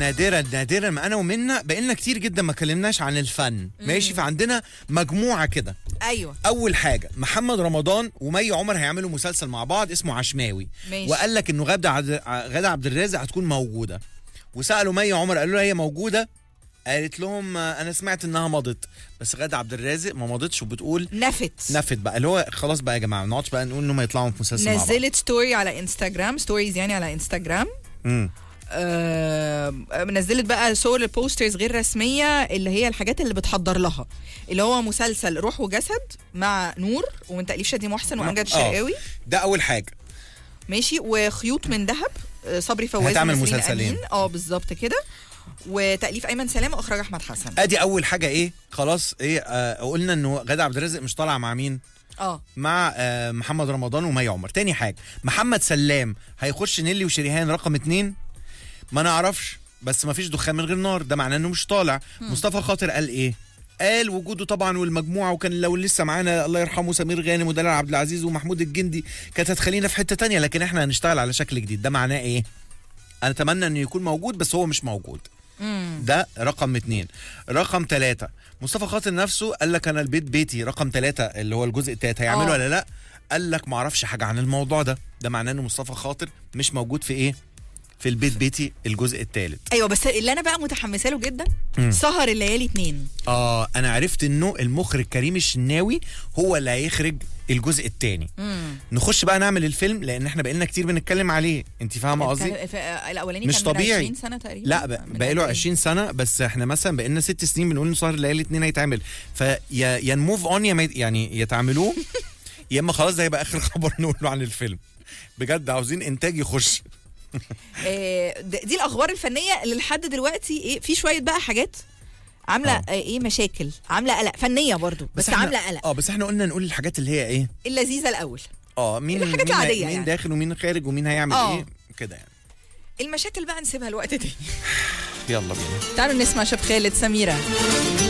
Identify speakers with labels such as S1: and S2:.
S1: نادرا نادرا ما انا ومنا بقالنا كتير جدا ما كلمناش عن الفن ماشي فعندنا مجموعه كده
S2: ايوه
S1: اول حاجه محمد رمضان ومي عمر هيعملوا مسلسل مع بعض اسمه عشماوي
S2: ماشي.
S1: وقال لك انه غاده عبد غاده عبد الرازق هتكون موجوده وسالوا مي عمر قالوا لها هي موجوده قالت لهم آه، انا سمعت انها مضت بس غاده عبد الرازق ما مضتش وبتقول
S2: نفت
S1: نفت بقى اللي هو خلاص بقى يا جماعه ما نقعدش بقى نقول انهم هيطلعوا في مسلسل مع بعض
S2: نزلت ستوري على انستغرام ستوريز يعني على انستغرام
S1: مم.
S2: آه نزلت بقى صور البوسترز غير رسميه اللي هي الحاجات اللي بتحضر لها اللي هو مسلسل روح وجسد مع نور ومن تاليف شادي محسن وامجد
S1: آه.
S2: الشرقاوي
S1: ده اول حاجه
S2: ماشي وخيوط من ذهب آه، صبري فواز
S1: هتعمل
S2: ونسرين
S1: مسلسلين.
S2: أمين. اه بالظبط كده وتاليف ايمن سلامه واخراج احمد حسن
S1: ادي اول حاجه ايه خلاص ايه آه قلنا انه غاده عبد الرازق مش طالعه مع مين
S2: اه
S1: مع آه محمد رمضان ومي عمر تاني حاجه محمد سلام هيخش نيلي وشريهان رقم اتنين ما نعرفش بس ما فيش دخان من غير نار ده معناه انه مش طالع مصطفى خاطر قال ايه قال وجوده طبعا والمجموعه وكان لو لسه معانا الله يرحمه سمير غانم ودلال عبد العزيز ومحمود الجندي كانت هتخلينا في حته تانية لكن احنا هنشتغل على شكل جديد ده معناه ايه انا اتمنى انه يكون موجود بس هو مش موجود ده رقم اتنين رقم ثلاثة مصطفى خاطر نفسه قال لك انا البيت بيتي رقم ثلاثة اللي هو الجزء التالت هيعمله
S2: آه.
S1: ولا لا قال لك ما اعرفش حاجة عن الموضوع ده ده معناه ان مصطفى خاطر مش موجود في ايه في البيت بيتي الجزء الثالث
S2: ايوه بس اللي انا بقى متحمسه له جدا سهر الليالي اتنين
S1: اه انا عرفت انه المخرج كريم الشناوي هو اللي هيخرج الجزء الثاني نخش بقى نعمل الفيلم لان احنا بقالنا كتير بنتكلم عليه انت فاهمه قصدي
S2: كان- ف- الاولاني
S1: مش
S2: كان من
S1: طبيعي.
S2: 20 سنه تقريبا
S1: لا
S2: من
S1: ب- بقاله
S2: 2000.
S1: 20 سنه بس احنا مثلا بقالنا ست سنين بنقول ان سهر الليالي اتنين هيتعمل فيا يا نموف اون يا ما يت- يعني يا تعملوه يا اما خلاص ده هيبقى اخر خبر نقوله عن الفيلم بجد عاوزين انتاج يخش
S2: آه، د- دي الاخبار الفنيه اللي لحد دلوقتي ايه في شويه بقى حاجات عامله
S1: آه.
S2: آه. ايه مشاكل عامله قلق فنيه برضو بس,
S1: إحنا-
S2: عامله قلق
S1: اه بس احنا قلنا نقول الحاجات اللي هي ايه
S2: اللذيذه الاول
S1: اه مين
S2: الحاجات
S1: مين,
S2: العادية
S1: مين
S2: يعني.
S1: داخل ومين خارج ومين هيعمل
S2: آه.
S1: ايه كده يعني
S2: المشاكل بقى نسيبها لوقت تاني
S1: يلا بينا
S2: تعالوا نسمع شاب خالد سميره